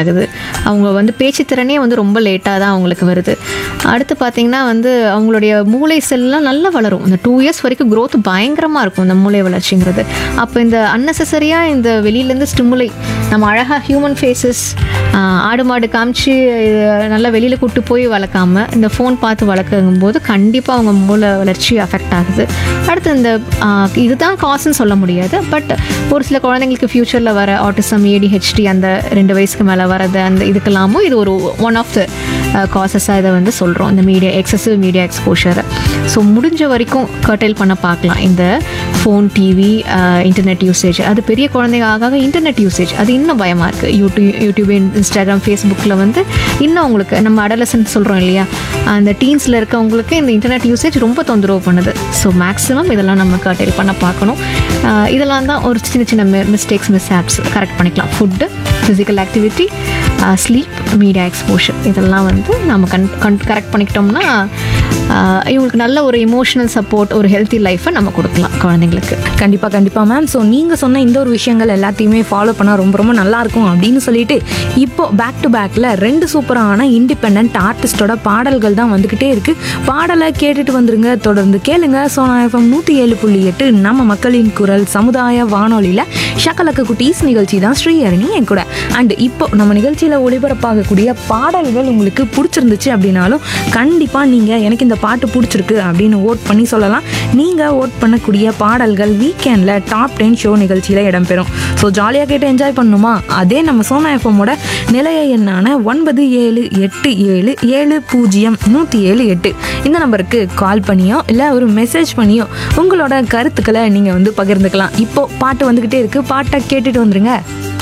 ஆகுது அவங்க வந்து பேச்சு திறனே வந்து ரொம்ப லேட்டாக தான் அவங்களுக்கு வருது அடுத்து பார்த்தீங்கன்னா வந்து அவங்களுடைய மூளை செல்லாம் நல்லா வளரும் இந்த டூ இயர்ஸ் வரைக்கும் growth பயங்கரமாக இருக்கும் இந்த மூளை வளர்ச்சிங்கிறது அப்போ இந்த அன்னெசரியாக இந்த வெளியிலேருந்து ஸ்டிமுலை நம்ம அழகாக ஹியூமன் ஃபேஸஸ் ஆடு மாடு காமிச்சு இது நல்லா வெளியில் கூட்டு போய் வளர்க்காம இந்த ஃபோன் பார்த்து வளர்க்கும் போது கண்டிப்பாக அவங்க மூளை வளர்ச்சி அஃபெக்ட் ஆகுது அடுத்து இந்த ஆஹ், இதுதான் காசுன்னு சொல்ல முடியாது பட் ஒரு சில குழந்தைங்களுக்கு ஃப்யூச்சரில் வர ஆட்டிசம் ஏடிஹெச்டி அந்த ரெண்டு வயசுக்கு மேலே வரது அந்த இதுக்கெல்லாமும் இது ஒரு ஒன் ஆஃப் த காசஸாக இதை வந்து சொல்கிறோம் இந்த மீடியா எக்ஸசிவ் மீடியா எக்ஸ்போஷரை ஸோ முடிஞ்ச வரைக்கும் கர்டைல் பண்ண பார்க்கலாம் இந்த ஃபோன் டிவி இன்டர்நெட் யூசேஜ் அது பெரிய குழந்தைங்க ஆக ஆக இன்டர்நெட் யூசேஜ் அது இன்னும் பயமாக இருக்குது யூடியூப் யூடியூப் இன்ஸ்டாகிராம் ஃபேஸ்புக்கில் வந்து இன்னும் உங்களுக்கு நம்ம அடலசன்ட் சொல்கிறோம் இல்லையா அந்த டீன்ஸில் இருக்கவங்களுக்கு இந்த இன்டர்நெட் யூசேஜ் ரொம்ப தொந்தரவு பண்ணுது ஸோ மேக்ஸிமம் இதெல்லாம் நம்ம கர்டைல் பண்ண பார்க்கணும் ஆஹ் இதெல்லாம் தான் ஒரு சின்ன சின்ன மிஸ்டேக்ஸ் மிஸ் ஆப்ஸ் கரெக்ட் பண்ணிக்கலாம் food physical activity sleep media exposure இதெல்லாம் வந்து நம்ம கண் கண் கரெக்ட் பண்ணிக்கிட்டோம்னா ஆஹ் இவங்களுக்கு நல்ல ஒரு இமோஷனல் சப்போர்ட் ஒரு ஹெல்த்தி லைஃப்பை நம்ம கொடுக்கலாம் குழந்தைங்களுக்கு கண்டிப்பாக கண்டிப்பாக மேம் ஸோ நீங்கள் சொன்ன இந்த ஒரு விஷயங்கள் எல்லாத்தையுமே ஃபாலோ பண்ணால் ரொம்ப ரொம்ப நல்லா இருக்கும் அப்படின்னு சொல்லிட்டு இப்போ பேக் டு பேக்கில் ரெண்டு சூப்பரான இண்டிபெண்ட் ஆர்டிஸ்டோட பாடல்கள் தான் வந்துக்கிட்டே இருக்கு பாடலை கேட்டுட்டு வந்துருங்க தொடர்ந்து கேளுங்க சோனா எஃப்எம் நூற்றி ஏழு புள்ளி எட்டு நம்ம மக்களின் குரல் சமுதாய வானொலியில் ஷக்கலக்க குட்டீஸ் நிகழ்ச்சி தான் ஸ்ரீஹரணி என் கூட அண்ட் இப்போ நம்ம நிகழ்ச்சியில் ஒளிபரப்பாகக்கூடிய பாடல்கள் உங்களுக்கு பிடிச்சிருந்துச்சு அப்படின்னாலும் கண்டிப்பாக நீங்கள் எனக்கு இந்த பாட்டு பிடிச்சிருக்கு அப்படின்னு ஓட் பண்ணி சொல்லலாம் நீங்கள் ஓட் பண்ணக்கூடிய பாடல்கள் வீக்கெண்டில் டாப் டென் ஷோ நிகழ்ச்சியில் இடம்பெறும் ஸோ ஜாலியாக கேட்டு என்ஜாய் பண்ணணுமா அதே நம்ம சோனா எஃப்எம்மோட நிலைய எண்ணான ஒன்பது ஏழு எட்டு ஏழு ஏழு பூஜ்ஜியம் நூற்றி ஏழு எட்டு இந்த நம்பருக்கு கால் பண்ணியோ இல்லை ஒரு மெசேஜ் பண்ணியோ உங்களோட கருத்துக்களை நீங்கள் வந்து பகிர்ந்துக்கலாம் இப்போ பாட்டு வந்துக்கிட்டே இருக்குது பாட்டை கேட்டுட்டு வந்துருங்க